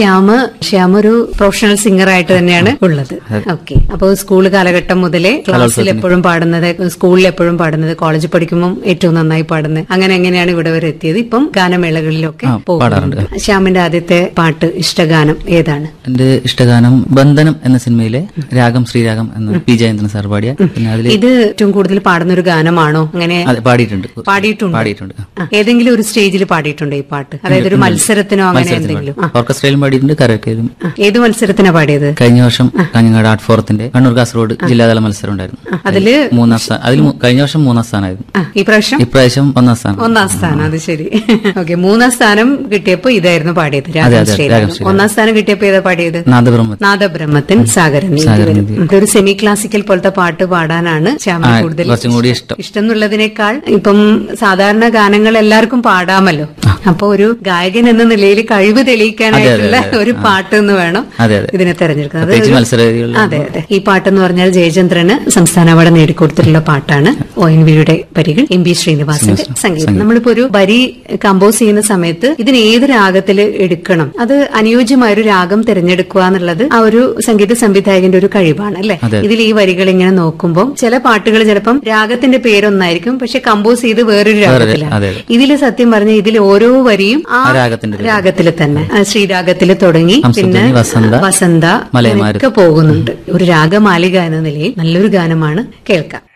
ശ്യാമ് ശ്യാം ഒരു professional singer ആയിട്ട് തന്നെയാണ് ഉള്ളത് ഓക്കെ അപ്പോൾ സ്കൂൾ കാലഘട്ടം മുതലേ ക്ലാസ്സിൽ എപ്പോഴും പാടുന്നത് സ്കൂളിൽ എപ്പോഴും പാടുന്നത് കോളേജിൽ പഠിക്കുമ്പോൾ ഏറ്റവും നന്നായി പാടുന്നത് അങ്ങനെ എങ്ങനെയാണ് ഇവിടെ വരെ എത്തിയത് ഇപ്പം ഗാനമേളകളിലൊക്കെ ആ, പോകുന്നുണ്ട് ശ്യാമിന്റെ ആദ്യത്തെ പാട്ട് ഇഷ്ടഗാനം ഏതാണ് എന്റെ ഇഷ്ടഗാനം ബന്ധനം എന്ന സിനിമയിലെ രാഗം ശ്രീരാഗം എന്ന പി ജയന്ദ്രൻ സാർ പാടിയ പിന്നെ അതിൽ ഇത് ഏറ്റവും കൂടുതൽ പാടുന്ന ഒരു ഗാനമാണോ അങ്ങനെ അതെ പാടിയിട്ടുണ്ട് പാടിയിട്ടുണ്ട് പാടിയിട്ടുണ്ട് ആ, ഏതെങ്കിലും ഒരു സ്റ്റേജിൽ പാടിയിട്ടുണ്ടോ ഈ പാട്ട് അതായത് ഒരു മത്സരത്തിനോ അങ്ങനെ എന്തെങ്കിലും ആ, ഓർക്കസ്ട്രയിലും പാടിയിട്ടുണ്ട് കരോക്കയിലും ആ, ഏത് മത്സരത്തിനാ പാടിയത് കഴിഞ്ഞ വർഷം കാഞ്ഞങ്ങാട് ആർട്ട് ഫോറത്തിന്റെ കണ്ണൂർ കാസർഗോഡ് ജില്ലാതല മത്സരം ഉണ്ടായിരുന്നു അതില് മൂന്നാം സ്ഥാനം അതിൽ മൂ- കഴിഞ്ഞ വർഷം മൂന്നാം സ്ഥാനമായിരുന്നു ആ, ഈ പ്രാവശ്യം ഇപ്രാവശ്യം ഒന്നാം സ്ഥാനം ഒന്നാം സ്ഥാനം അത് ശരി ഓക്കെ മൂന്നാം സ്ഥാനം കിട്ടിയപ്പോ ഇതായിരുന്നു പാടിയത് അതെ, രാഗം അതെ, ശ്രീരാഗം രാഗം ശ്രീരാഗം. ഒന്നാം സ്ഥാനം കിട്ടിയപ്പോ ഏതാ പാടിയത് നാദബ്രഹ്മ നാദബ്രഹ്മത്തിൻ സാഗരൻ സാഗരനീതി. ഒരു സെമി ക്ലാസിക്കൽ പോലത്തെ പാട്ട് പാടാനാണ് ശ്യാമിന് ആ, കൂടുതൽ കുറച്ചും കൂടി ഇഷ്ടം ഇഷ്ടം എന്നുള്ളതിനേക്കാൾ ഇപ്പം സാധാരണ ഗാനങ്ങൾ എല്ലാവർക്കും പാടാമല്ലോ അപ്പൊ ഒരു ഗായകൻ എന്ന നിലയിൽ കഴിവ് തെളിയിക്കാനായിട്ടുള്ള അതെ, അതെ. ഒരു പാട്ട് എന്ന് വേണം അതെ അതെ ഇതിനെ തെരഞ്ഞെടുക്കുന്നത് അത് പ്രത്യേകിച്ച് ഒരു- മത്സരവേദികളിൽ അതെ അതെ ഈ പാട്ടെന്ന് പറഞ്ഞാൽ ജയചന്ദ്രന് സംസ്ഥാന അവാർഡ് നേടിക്കൊടുത്തിട്ടുള്ള പാട്ടാണ് ഒ എൻ വിയുടെ വരികൾ എം ബി ശ്രീനിവാസന്റെ സംഗീതം നമ്മളിപ്പോ ഒരു വരി കമ്പോസ് ചെയ്യുന്ന സമയത്ത് ഇതിന് ഏത് രാഗത്തിൽ എടുക്കണം അത് അനുയോജ്യമായ ഒരു രാഗം തിരഞ്ഞെടുക്കുക എന്നുള്ളത് ആ ഒരു സംഗീത സംവിധായകന്റെ ഒരു കഴിവാണ് അല്ലെ അതെ. ഇതിൽ ഈ വരികൾ ഇങ്ങനെ നോക്കുമ്പോൾ ചില പാട്ടുകൾ ചിലപ്പം രാഗത്തിന്റെ പേരൊന്നായിരിക്കും പക്ഷെ കമ്പോസ് ചെയ്ത് വേറൊരു രാഗത്തിലാണ് അതെ, ഇതിൽ സത്യം പറഞ്ഞ ഇതിൽ ഓരോ വരിയും ആ ആ രാഗത്തിന്റെ പേര്. രാഗത്തിൽ തന്നെ ആ ശ്രീരാഗത്തിൽ തുടങ്ങി ഹംസധ്വനി, പിന്നെ വസന്ത, വസന്ത മലയമാരുതി. ഒക്കെ പോകുന്നുണ്ട് ഒരു രാഗമാലിക എന്ന നിലയിൽ നല്ലൊരു ഗാനമാണ് കേൾക്കാം